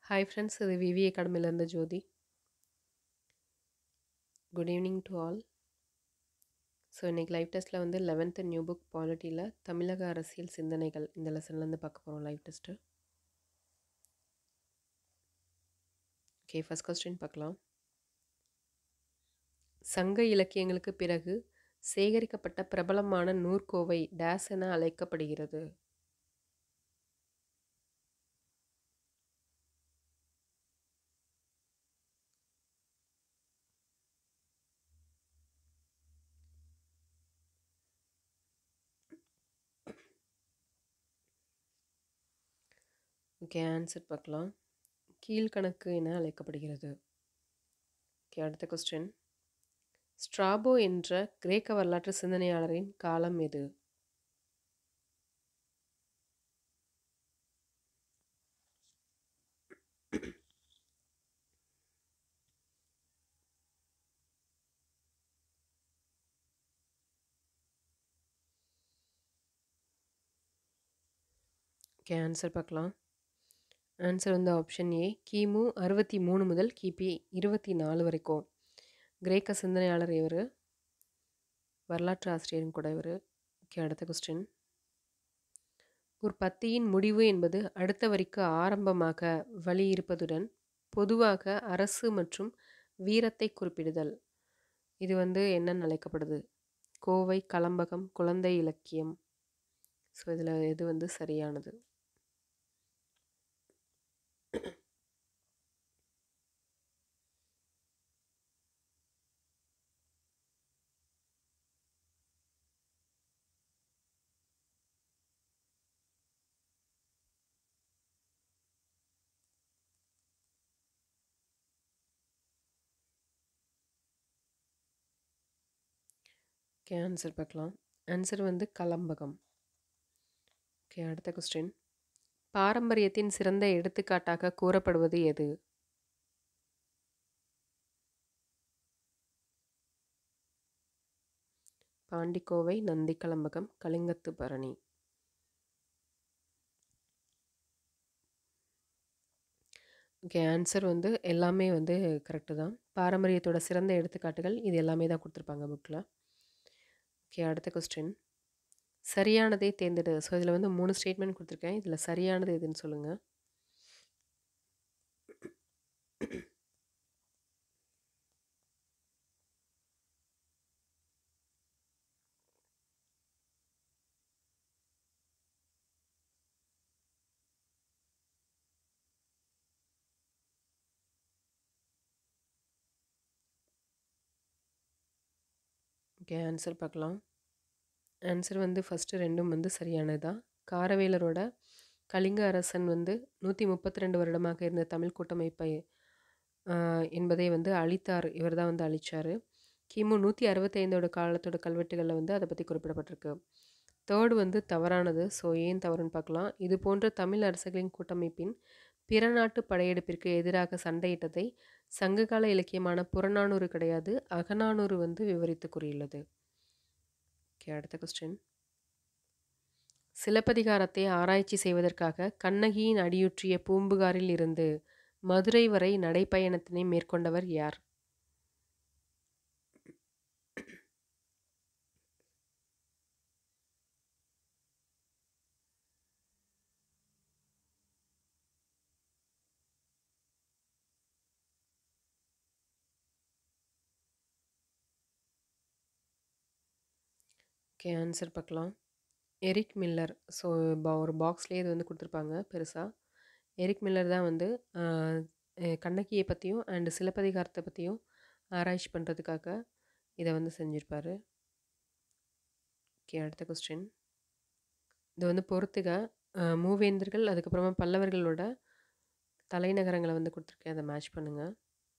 hi friends இது VV அகாடமிலேருந்து Jothi good evening to all so இன்றைக்கி லைவ் டெஸ்ட்டில் வந்து லெவன்த்து நியூ புக் பாலிட்டியில் தமிழக அரசியல் சிந்தனைகள் இந்த லெசன்லேருந்து பார்க்க போகிறோம் live test okay first question பார்க்கலாம் சங்க இலக்கியங்களுக்கு பிறகு சேகரிக்கப்பட்ட பிரபலமான நூற்கோவை டேஸ் என அழைக்கப்படுகிறது ஓகே ஆன்சர் பார்க்கலாம் கீழ்கணக்கு என அழைக்கப்படுகிறது ஓகே அடுத்த கொஸ்டின் ஸ்ட்ராபோ என்ற கிரேக்க வரலாற்று சிந்தனையாளரின் காலம் எது ஓகே ஆன்சர் பார்க்கலாம் ஆன்சர் வந்து ஆப்ஷன் ஏ கிமு அறுபத்தி மூணு முதல் கிபி இருபத்தி நாலு வரைக்கும் கிரேக்க சிந்தனையாளர் இவர் வரலாற்று ஆசிரியரும் கூட இவர் ஓகே அடுத்த கொஸ்டின் ஒரு பத்தியின் முடிவு என்பது அடுத்த வரிக்கு ஆரம்பமாக வழி இருப்பதுடன் பொதுவாக அரசு மற்றும் வீரத்தை குறிப்பிடுதல் இது வந்து என்னன்னு அழைக்கப்படுது கோவை கலம்பகம் குழந்தை இலக்கியம் ஸோ இதில் எது வந்து சரியானது ஓகே ஆன்சர் பார்க்கலாம் ஆன்சர் வந்து கலம்பகம் ஓகே அடுத்த கொஸ்டின் பாரம்பரியத்தின் சிறந்த எடுத்துக்காட்டாக கூறப்படுவது எது பாண்டிக்கோவை நந்தி கலம்பகம் கலிங்கத்து பரணி ஓகே ஆன்சர் வந்து எல்லாமே வந்து கரெக்டு தான் பாரம்பரியத்தோட சிறந்த எடுத்துக்காட்டுகள் இது எல்லாமே தான் கொடுத்துருப்பாங்க புக்கில் ஓகே அடுத்த கொஸ்டின் சரியானதை தேர்ந்தெடு ஸோ இதில் வந்து மூணு ஸ்டேட்மெண்ட் கொடுத்துருக்கேன் இதில் சரியானது எதுன்னு சொல்லுங்கள் ஓகே ஆன்சர் பார்க்கலாம் ஆன்சர் வந்து ஃபஸ்ட்டு ரெண்டும் வந்து சரியானது தான் காரவேலரோட கலிங்க அரசன் வந்து நூற்றி முப்பத்தி ரெண்டு வருடமாக இருந்த தமிழ் கூட்டமைப்பை என்பதை வந்து அழித்தார் இவர் தான் வந்து அழித்தார் கிமு நூற்றி அறுபத்தைந்தோட காலத்தோட கல்வெட்டுகளில் வந்து அதை பற்றி குறிப்பிடப்பட்டிருக்கு தேர்டு வந்து தவறானது ஸோ ஏன் தவறுன்னு பார்க்கலாம் இது போன்ற தமிழ் அரசுகளின் கூட்டமைப்பின் பிற நாட்டு படையெடுப்பிற்கு எதிராக சண்டையிட்டதை சங்ககால இலக்கியமான புறநானூறு கிடையாது அகநானூறு வந்து விவரித்து கூறியுள்ளது ஓகே அடுத்த கொஸ்டின் சிலப்பதிகாரத்தை ஆராய்ச்சி செய்வதற்காக கண்ணகியின் அடியுற்றிய பூம்புகாரில் இருந்து மதுரை வரை நடைப்பயணத்தினை மேற்கொண்டவர் யார் ஓகே ஆன்சர் பார்க்கலாம் எரிக் மில்லர் ஸோ ஒரு பாக்ஸ்லேயே இது வந்து கொடுத்துருப்பாங்க பெருசாக எரிக் மில்லர் தான் வந்து கண்ணகியை பற்றியும் அண்டு சிலப்பதிகாரத்தை பற்றியும் ஆராய்ச்சி பண்ணுறதுக்காக இதை வந்து செஞ்சுருப்பார் ஓகே அடுத்த கொஸ்டின் இது வந்து பொறுத்துக மூவேந்தர்கள் அதுக்கப்புறமா பல்லவர்களோட தலைநகரங்களை வந்து கொடுத்துருக்கேன் அதை மேட்ச் பண்ணுங்கள்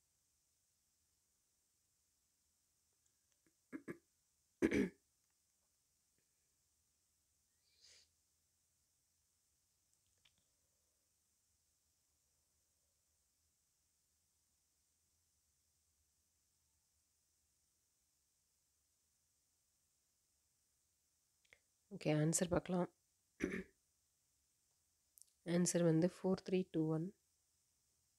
ஓகே ஆன்சர் பார்க்கலாம் ஆன்சர் வந்து ஃபோர் த்ரீ டூ ஒன்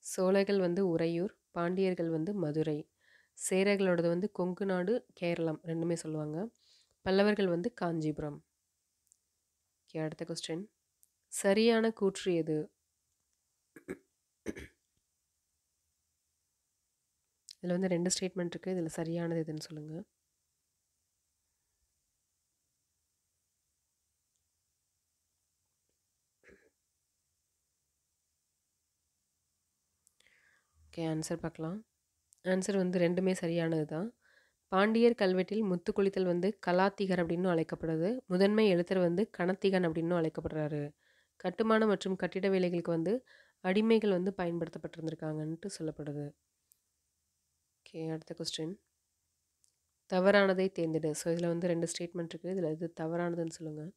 சோழர்கள் வந்து உறையூர் பாண்டியர்கள் வந்து மதுரை சேரர்களோடது வந்து கொங்கு நாடு கேரளம் ரெண்டுமே சொல்லுவாங்க பல்லவர்கள் வந்து காஞ்சிபுரம் ஓகே அடுத்த கொஸ்டின் சரியான கூற்று எது இதில் வந்து ரெண்டு ஸ்டேட்மெண்ட் இருக்குது இதில் சரியானது எதுன்னு சொல்லுங்கள் ஓகே ஆன்சர் பார்க்கலாம் ஆன்சர் வந்து ரெண்டுமே சரியானது தான் பாண்டியர் கல்வெட்டில் முத்து குளித்தல் வந்து கலாத்திகர் அப்படின்னு அழைக்கப்படுது முதன்மை எழுத்தர் வந்து கணத்திகன் அப்படின்னு அழைக்கப்படுறாரு கட்டுமான மற்றும் கட்டிட வேலைகளுக்கு வந்து அடிமைகள் வந்து பயன்படுத்தப்பட்டிருந்திருக்காங்கன்ட்டு சொல்லப்படுது ஓகே அடுத்த கொஸ்டின் தவறானதை தேர்ந்தெடு ஸோ இதில் வந்து ரெண்டு ஸ்டேட்மெண்ட் இருக்குது இதில் இது தவறானதுன்னு சொல்லுங்கள்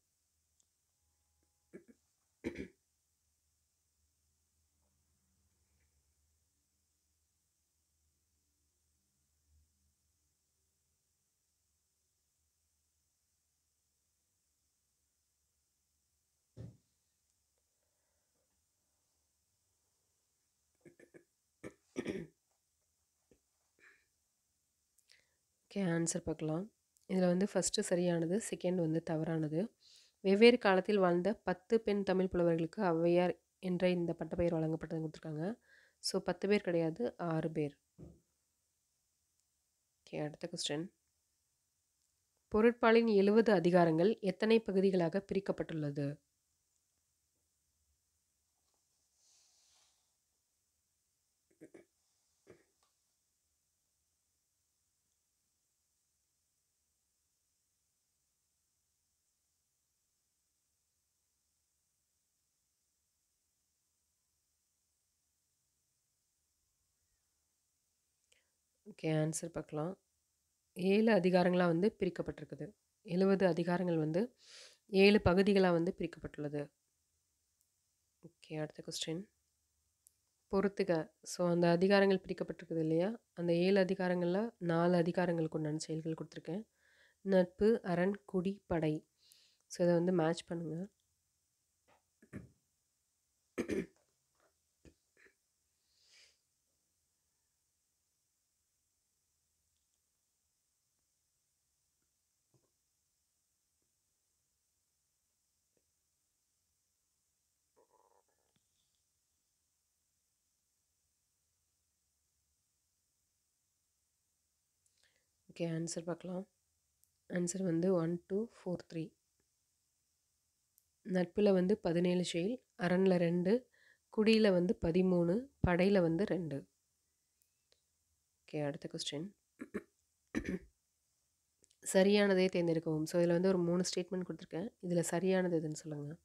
ஓகே ஆன்சர் பார்க்கலாம் இதில் வந்து ஃபஸ்ட்டு சரியானது செகண்ட் வந்து தவறானது வெவ்வேறு காலத்தில் வாழ்ந்த பத்து பெண் தமிழ் புலவர்களுக்கு ஔவையார் என்ற இந்த பட்டப்பெயர் வழங்கப்பட்டது கொடுத்துருக்காங்க ஸோ பத்து பேர் கிடையாது ஆறு பேர் ஓகே அடுத்த கொஸ்டின் பொருட்பாலின் எழுபது அதிகாரங்கள் எத்தனை பகுதிகளாக பிரிக்கப்பட்டுள்ளது ஓகே ஆன்சர் பார்க்கலாம் ஏழு அதிகாரங்களாக வந்து பிரிக்கப்பட்டிருக்குது எழுபது அதிகாரங்கள் வந்து ஏழு பகுதிகளாக வந்து பிரிக்கப்பட்டுள்ளது ஓகே அடுத்த கொஸ்டின் பொறுத்துக ஸோ அந்த அதிகாரங்கள் பிரிக்கப்பட்டிருக்குது இல்லையா அந்த ஏழு அதிகாரங்களில் நாலு அதிகாரங்களுக்கு உண்டான செயல்கள் கொடுத்துருக்கேன் நட்பு அரண் குடி படை ஸோ இதை வந்து மேட்ச் பண்ணுங்கள் ஓகே ஆன்சர் பார்க்கலாம் ஆன்சர் வந்து ஒன் டூ ஃபோர் த்ரீ நட்பில் வந்து பதினேழு செயல் அரணில் ரெண்டு குடியில் வந்து பதிமூணு படையில் வந்து ரெண்டு ஓகே அடுத்த கொஸ்டின் சரியானதே தேர்ந்தெடுக்கவும் ஸோ இதில் வந்து ஒரு மூணு ஸ்டேட்மெண்ட் கொடுத்துருக்கேன் இதில் சரியானது எதுன்னு சொல்லுங்கள்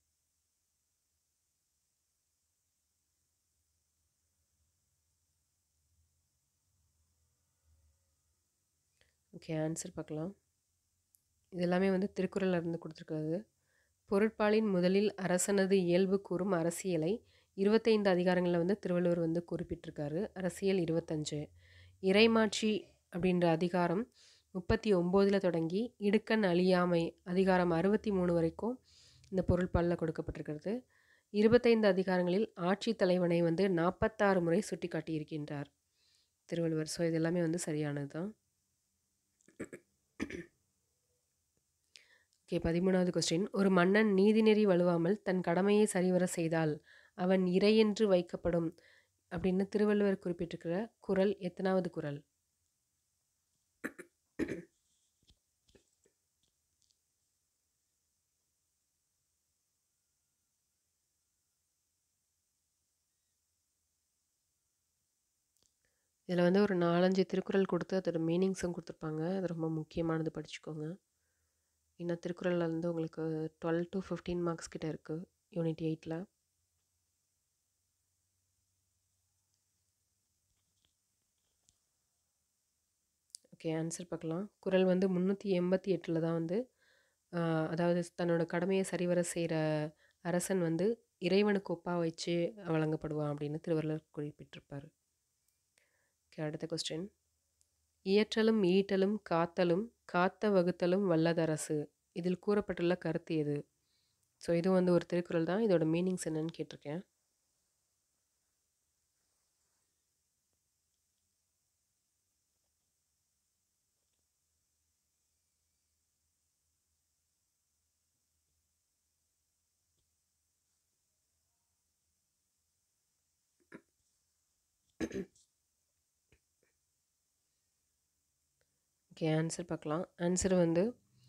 ஓகே ஆன்சர் பார்க்கலாம் இது எல்லாமே வந்து திருக்குறளில் இருந்து கொடுத்துருக்காது பொருட்பாலின் முதலில் அரசனது இயல்பு கூறும் அரசியலை இருபத்தைந்து அதிகாரங்களில் வந்து திருவள்ளுவர் வந்து குறிப்பிட்டிருக்காரு அரசியல் இருபத்தஞ்சு இறைமாட்சி அப்படின்ற அதிகாரம் முப்பத்தி ஒம்போதில் தொடங்கி இடுக்கண் அழியாமை அதிகாரம் அறுபத்தி மூணு வரைக்கும் இந்த பொருட்பாலில் கொடுக்கப்பட்டிருக்கிறது இருபத்தைந்து அதிகாரங்களில் ஆட்சி தலைவனை வந்து நாற்பத்தாறு முறை சுட்டி காட்டியிருக்கின்றார் திருவள்ளுவர் ஸோ இது எல்லாமே வந்து சரியானது தான் ஓகே பதிமூணாவது கொஸ்டின் ஒரு மன்னன் நீதிநெறி வலுவாமல் தன் கடமையை சரிவர செய்தால் அவன் இறையென்று வைக்கப்படும் அப்படின்னு திருவள்ளுவர் குறிப்பிட்டிருக்கிற குரல் எத்தனாவது குரல் இதில் வந்து ஒரு நாலஞ்சு திருக்குறள் கொடுத்து அதோட மீனிங்ஸும் கொடுத்துருப்பாங்க அது ரொம்ப முக்கியமானது படிச்சுக்கோங்க இன்னும் திருக்குறளில் வந்து உங்களுக்கு டுவெல் டு ஃபிஃப்டீன் மார்க்ஸ் கிட்ட இருக்குது யூனிட் எயிட்டில் ஓகே ஆன்சர் பார்க்கலாம் குரல் வந்து முந்நூற்றி எண்பத்தி எட்டில் தான் வந்து அதாவது தன்னோட கடமையை சரிவர செய்கிற அரசன் வந்து இறைவனுக்கு ஒப்பாக வச்சு வழங்கப்படுவான் அப்படின்னு திருவள்ளுவர் குறிப்பிட்டிருப்பார் ஓகே அடுத்த கொஸ்டின் இயற்றலும் ஈட்டலும் காத்தலும் காத்த வகுத்தலும் வல்லதரசு இதில் கூறப்பட்டுள்ள கருத்து எது ஸோ இது வந்து ஒரு திருக்குறள் தான் இதோட மீனிங்ஸ் என்னன்னு கேட்டிருக்கேன் ஓகே ஆன்சர் பார்க்கலாம் ஆன்சர் வந்து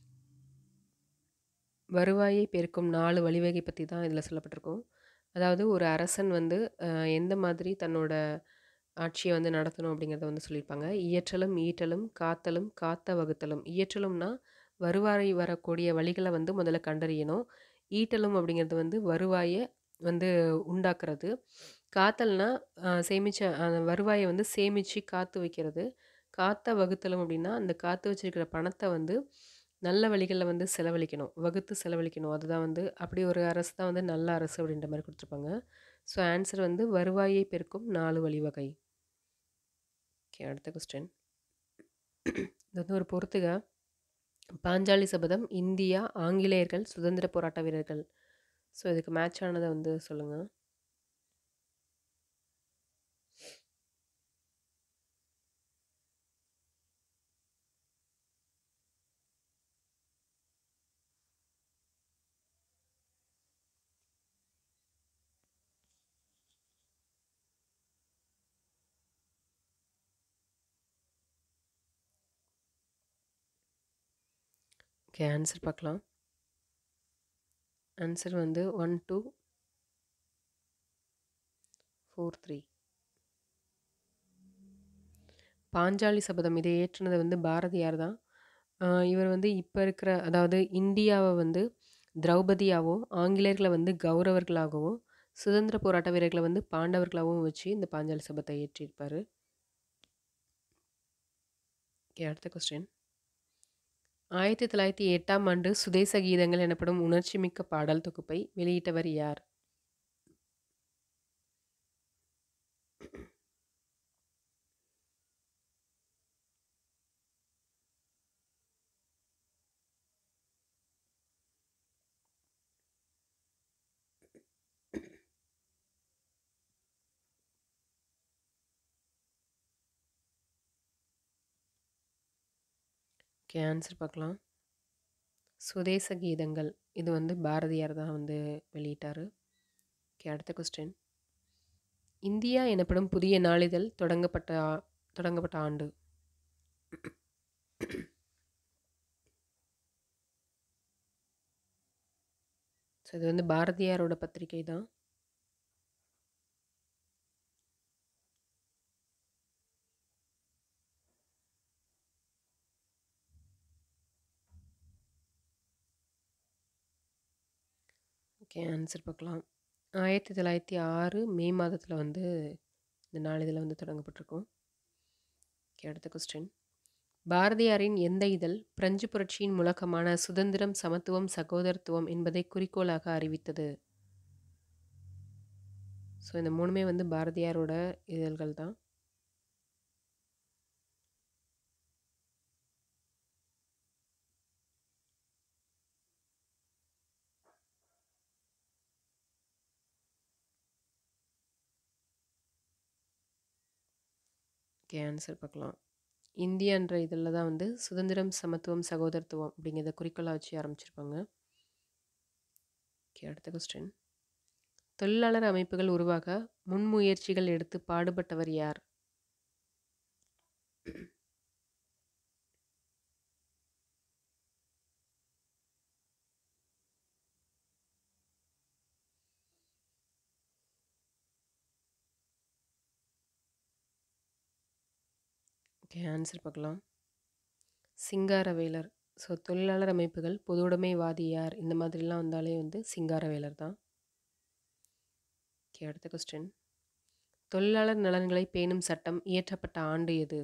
வருவாயை பெருக்கும் நாலு வழிவகை பற்றி தான் இதில் சொல்லப்பட்டிருக்கும் அதாவது ஒரு அரசன் வந்து அஹ், எந்த மாதிரி தன்னோட ஆட்சியை வந்து நடத்தணும் அப்படிங்கிறத வந்து சொல்லியிருப்பாங்க இயற்றலும் ஈட்டலும் காத்தலும் காத்த வகுத்தலும் இயற்றலும்னா வருவாய் வரக்கூடிய வழிகளை வந்து முதல்ல கண்டறியணும் ஈட்டலும் அப்படிங்கிறது வந்து வருவாயை வந்து உண்டாக்குறது காத்தல்னா அஹ், சேமிச்ச அந்த வருவாயை வந்து சேமித்து காத்து வைக்கிறது காத்த வகுத்தலும் அப்படின்னா அந்த காத்து வச்சிருக்கிற பணத்தை வந்து நல்ல வழிகளில் வந்து செலவழிக்கணும் வகுத்து செலவழிக்கணும் அதுதான் வந்து அப்படி ஒரு அரசு தான் வந்து நல்ல அரசு அப்படின்ற மாதிரி கொடுத்துருப்பாங்க ஸோ ஆன்சர் வந்து வருவாயை பெருக்கும் நாலு வழிவகை ஓகே அடுத்த கொஸ்டின் இது வந்து ஒரு பொறுத்துக பாஞ்சாலி சபதம் இந்தியா ஆங்கிலேயர்கள் சுதந்திர போராட்ட வீரர்கள் ஸோ இதுக்கு மேட்ச் ஆனதை வந்து சொல்லுங்கள் ஓகே ஆன்சர் பார்க்கலாம் ஆன்சர் வந்து one two four three Panchali Sabatham இதை ஏற்றுனது வந்து பாரதியார் தான் ஆஹ் இவர் வந்து இப்போ இருக்கிற அதாவது இந்தியாவை வந்து திரௌபதியாகவும் ஆங்கிலேயர்களை வந்து கௌரவர்களாகவும் சுதந்திர போராட்ட வீரர்களை வந்து பாண்டவர்களாகவும் வச்சு இந்த பாஞ்சாலி சபத்தை ஏற்றியிருப்பார் ஓகே அடுத்த கொஸ்டின் ஆயிரத்தி தொள்ளாயிரத்தி எட்டாம் ஆண்டு சுதேச கீதங்கள் எனப்படும் உணர்ச்சிமிக்க பாடல் தொகுப்பை வெளியிட்டவர் யார் ஓகே ஆன்சர் பார்க்கலாம் சுதேச கீதங்கள் இது வந்து பாரதியார் தான் வந்து வெளியிட்டார் ஓகே அடுத்த கொஸ்டின் இந்தியா எனப்படும் புதிய நாளிதழ் தொடங்கப்பட்ட ஆ- தொடங்கப்பட்ட ஆண்டு ஸோ இது வந்து பாரதியாரோட பத்திரிகை தான் ஓகே ஆன்சர் பார்க்கலாம் ஆயிரத்தி தொள்ளாயிரத்தி ஆறு மே மாதத்தில் வந்து இந்த நாளிதழ் வந்து தொடங்கப்பட்டிருக்கும் ஓகே அடுத்த கொஸ்டின் பாரதியாரின் எந்த இதழ் பிரெஞ்சு புரட்சியின் முழக்கமான சுதந்திரம் சமத்துவம் சகோதரத்துவம் என்பதை குறிக்கோளாக அறிவித்தது ஸோ இந்த மூணுமே வந்து பாரதியாரோட இதழ்கள் தான் ஓகே ஆன்சர் பார்க்கலாம் இந்தியான்ற இதில் தான் வந்து சுதந்திரம் சமத்துவம் சகோதரத்துவம் அப்படிங்கிறத குறிக்கோளாக வச்சு ஆரம்பிச்சிருப்பாங்க ஓகே அடுத்த கொஸ்டின் தொழிலாளர் அமைப்புகள் உருவாக முன்முயற்சிகள் எடுத்து பாடுபட்டவர் யார் ஓகே ஆன்சர் பார்க்கலாம் சிங்காரவேலர் ஸோ தொழிலாளர் அமைப்புகள் பொதுவுடைமைவாதி யார் இந்த மாதிரிலாம் வந்தாலே வந்து சிங்காரவேலர் தான் ஓகே அடுத்த கொஸ்டின் தொழிலாளர் நலன்களை பேணும் சட்டம் இயற்றப்பட்ட ஆண்டு எது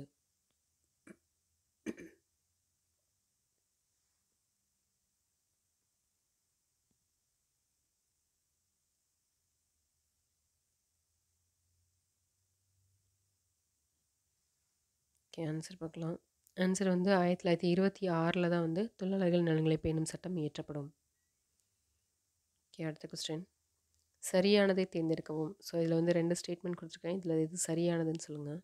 ஓகே ஆன்சர் பார்க்கலாம் ஆன்சர் வந்து ஆயிரத்தி தொள்ளாயிரத்தி இருபத்தி ஆறில் தான் வந்து தொழிலாளர்கள் நலன்களை பேணும் சட்டம் இயற்றப்படும் ஓகே அடுத்த கொஸ்டின் சரியானதை தேர்ந்தெடுக்கவும் ஸோ இதில் வந்து ரெண்டு ஸ்டேட்மெண்ட் கொடுத்துருக்கேன் இதில் எது சரியானதுன்னு சொல்லுங்கள்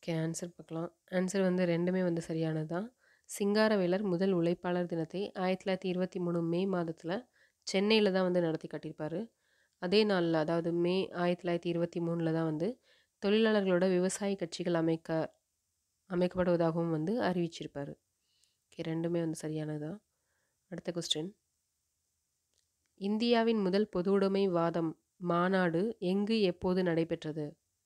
ஓகே ஆன்சர் பார்க்கலாம் ஆன்சர் வந்து ரெண்டுமே வந்து சரியானது தான் சிங்காரவேலர் முதல் உழைப்பாளர் தினத்தை ஆயிரத்தி தொள்ளாயிரத்தி இருபத்தி மூணு மே மாதத்தில் சென்னையில் தான் வந்து நடத்தி காட்டியிருப்பார் அதே நாளில் அதாவது மே ஆயிரத்தி தொள்ளாயிரத்தி இருபத்தி மூணில் தான் வந்து தொழிலாளர்களோட விவசாய கட்சிகள் அமைக்க அமைக்கப்படுவதாகவும் வந்து அறிவிச்சிருப்பார் ஓகே ரெண்டுமே வந்து சரியானது தான் அடுத்த கொஸ்டின் இந்தியாவின் முதல் பொதுவுடைமை வாதம் மாநாடு எங்கு எப்போது நடைபெற்றது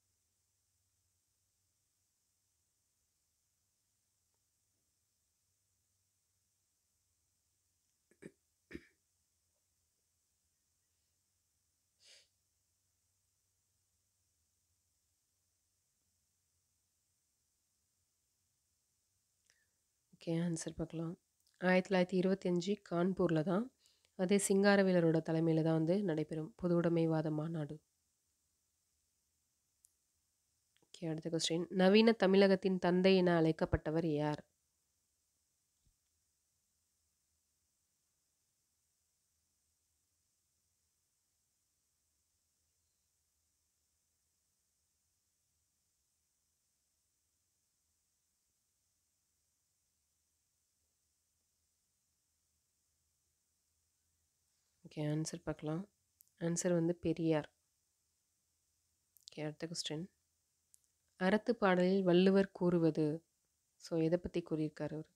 ஓகே ஆன்சர் பார்க்கலாம் ஆயிரத்தி தொள்ளாயிரத்தி இருபத்தஞ்சி கான்பூரில் தான் அதே சிங்காரவேலரோட தலைமையில் தான் வந்து நடைபெறும் பொது உடைமைவாத மாநாடு ஓகே அடுத்த கொஸ்டின் நவீன தமிழகத்தின் தந்தை என அழைக்கப்பட்டவர் யார் ஓகே ஆன்சர் பார்க்கலாம் ஆன்சர் வந்து பெரியார் ஓகே அடுத்த கொஸ்டின் அறத்து பாடலில் வள்ளுவர் கூறுவது ஸோ எதை பற்றி கூறியிருக்கார் அவர்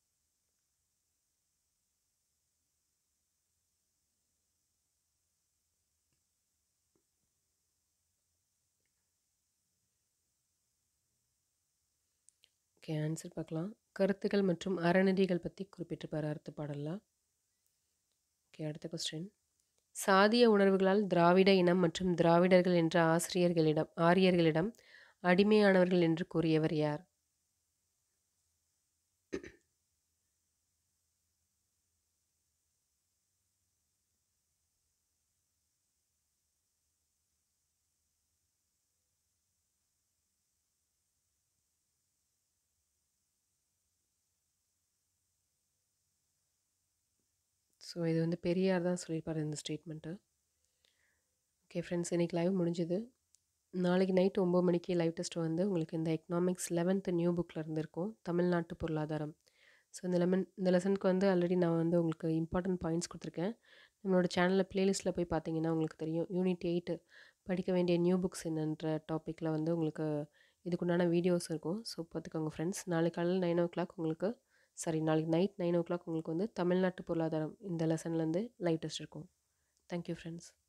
ஓகே ஆன்சர் பார்க்கலாம் கருத்துக்கள் மற்றும் அறநெறிகள் பற்றி குறிப்பிட்டிருப்பார் அறுத்து பாடலில் ஓகே அடுத்த கொஸ்டின் சாதிய உணர்வுகளால் திராவிட இனம் மற்றும் திராவிடர்கள் என்ற ஆசிரியர்களிடம் ஆரியர்களிடம் அடிமையானவர்கள் என்று கூறியவர் யார் ஸோ இது வந்து பெரியார் தான் சொல்லியிருப்பார் இந்த ஸ்டேட்மெண்ட்டு ஓகே ஃப்ரெண்ட்ஸ் இன்றைக்கி லைவ் முடிஞ்சுது நாளைக்கு நைட் ஒம்பது மணிக்கு லைவ் டெஸ்ட் வந்து உங்களுக்கு இந்த எக்கனாமிக்ஸ் லெவன்த்து நியூ புக்கில் இருந்திருக்கும் தமிழ்நாட்டு பொருளாதாரம் ஸோ இந்த லெமன் இந்த லெசனுக்கு வந்து ஆல்ரெடி நான் வந்து உங்களுக்கு இம்பார்ட்டன்ட் பாயிண்ட்ஸ் கொடுத்துருக்கேன் நம்மளோட சேனலில் ப்ளேலிஸ்ட்டில் போய் பார்த்தீங்கன்னா உங்களுக்கு தெரியும் யூனிட் எயிட்டு படிக்க வேண்டிய நியூ புக்ஸ் என்னன்ற டாப்பிக்கில் வந்து உங்களுக்கு இதுக்குண்டான வீடியோஸ் இருக்கும் ஸோ பார்த்துக்கோங்க ஃப்ரெண்ட்ஸ் நாளைக்கு காலையில் நைன் ஓ கிளாக் உங்களுக்கு சாரி நாளைக்கு நைட் நைன் ஓ கிளாக் உங்களுக்கு வந்து தமிழ்நாட்டு பொருளாதாரம் இந்த லெசன்லேருந்து லைவ் டெஸ்ட் இருக்கும் தேங்க்யூ ஃப்ரெண்ட்ஸ்